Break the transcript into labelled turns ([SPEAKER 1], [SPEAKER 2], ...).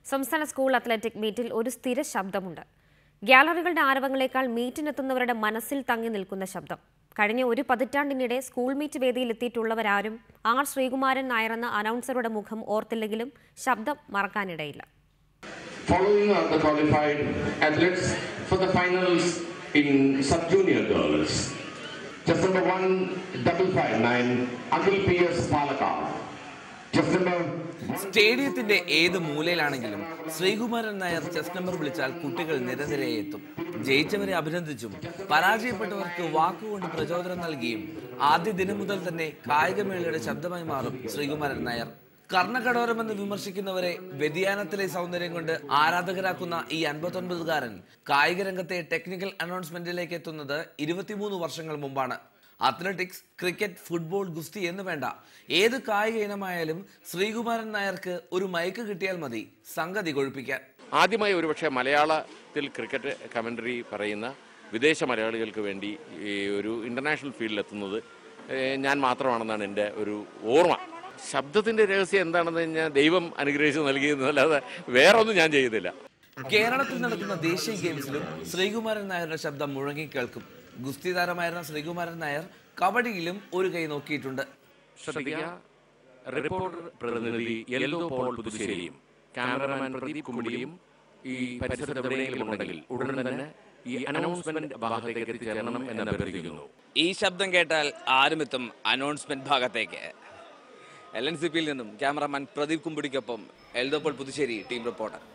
[SPEAKER 1] സംസ്ഥാന school athletic മീറ്റിൽ ഒരു സ്ഥിര ശബ്ദമുണ്ട് ഗ്യാലറികളുടെ ആരവങ്ങളെക്കാൾ മീറ്റിനെത്തുന്നവരുടെ മനസ്സിൽ തങ്ങി നിൽക്കുന്ന ശബ്ദം കഴിഞ്ഞ ഒരു പതിറ്റാണ്ടിനിടെ സ്കൂൾ മീറ്റ് വേദിയിലെത്തിയിട്ടുള്ളവരാരും ആർ ശ്രീകുമാരൻ നായർ എന്ന അനൗൺസറുടെ മുഖം ഓർത്തില്ലെങ്കിലും ശബ്ദം മറക്കാനിടയില്ല
[SPEAKER 2] Following are the qualified athletes for the finals in sub-junior girls. Just number one, double five nine, Uncle P.S. Palakar. Just number one.
[SPEAKER 3] സ്റ്റേഡിയത്തിന്റെ ഏത് മൂലയിലാണെങ്കിലും ശ്രീകുമാരൻ നായർ ചെസ് നമ്പർ വിളിച്ചാൽ കുട്ടികൾ നിരനിരയെ എത്തും ജയിച്ചവരെ അഭിനന്ദിച്ചും പരാജയപ്പെട്ടവർക്ക് വാക്കുകൊണ്ട് പ്രചോദനം നൽകിയും ആദ്യ ദിനം മുതൽ തന്നെ കായികമേളയുടെ ശബ്ദമായി മാറും ശ്രീകുമാരൻ നായർ കർണകടോരമെന്ന് വിമർശിക്കുന്നവരെ വ്യതിയാനത്തിലെ സൗന്ദര്യം കൊണ്ട് ആരാധകരാക്കുന്ന ഈ അൻപത്തൊൻപതുകാരൻ കായിക രംഗത്തെ ടെക്നിക്കൽ അനൗൺസ്മെന്റിലേക്ക് എത്തുന്നത് ഇരുപത്തിമൂന്ന് വർഷങ്ങൾ മുമ്പാണ് അത്ലറ്റിക്സ് ക്രിക്കറ്റ് ഫുട്ബോൾ ഗുസ്തി എന്ന് വേണ്ട ഏത് കായിക ഇനമായാലും ശ്രീകുമാരൻ നായർക്ക് ഒരു മയക്ക് കിട്ടിയാൽ മതി സംഗതി കൊഴുപ്പിക്കാൻ
[SPEAKER 4] ആദ്യമായി ഒരുപക്ഷെ മലയാളത്തിൽ ക്രിക്കറ്റ് കമൻ്ററി പറയുന്ന വിദേശ മലയാളികൾക്ക് വേണ്ടി ഈ ഒരു ഇൻ്റർനാഷണൽ ഫീൽഡിലെത്തുന്നത് ഏഹ്, ഞാൻ മാത്രമാണെന്നാണ് എൻ്റെ ഒരു ഓർമ്മ ശബ്ദത്തിൻ്റെ രഹസ്യം എന്താണെന്ന് കഴിഞ്ഞാൽ ദൈവം അനുഗ്രഹിച്ച് നൽകിയെന്നല്ലാതെ വേറെ ഒന്നും ഞാൻ ചെയ്യുന്നില്ല
[SPEAKER 3] കേരളത്തിൽ നടക്കുന്ന ദേശീയ ഗെയിംസിലും ശ്രീകുമാരൻ നായരുടെ ശബ്ദം മുഴങ്ങി കേൾക്കും ഗുസ്തി താരമായിരുന്ന ശ്രീകുമാരൻ നായർ കബഡിയിലും ഒരു കൈ നോക്കിയിട്ടുണ്ട്
[SPEAKER 4] ശ്രദ്ധിക്കുക റിപ്പോർട്ടർ പ്രതിനിധി യെല്ലോ പോൾ പുതുശ്ശേരിയും ക്യാമറമാൻ പ്രദീപ് കുമ്പിടിയും ഈ പരിസരത്ത് എവിടെയെങ്കിലും ഉണ്ടെങ്കിൽ ഉടൻ തന്നെ ഈ അനൗൺസ്മെന്റ് ഭാഗത്തേക്ക് എത്തിച്ചേരണം എന്ന് അഭ്യർത്ഥിക്കുന്നു
[SPEAKER 5] ഈ ശബ്ദം കേട്ടാൽ ആരും എത്തും അനൗൺസ്മെന്റ് ഭാഗത്തേക്ക് എൽ എൻ സി പിയിൽ നിന്നും ക്യാമറാമാൻ പ്രദീപ് കുമ്പിടിക്കൊപ്പം എൽദോപ്പോൾ പുതുശ്ശേരി ടീം റിപ്പോർട്ടർ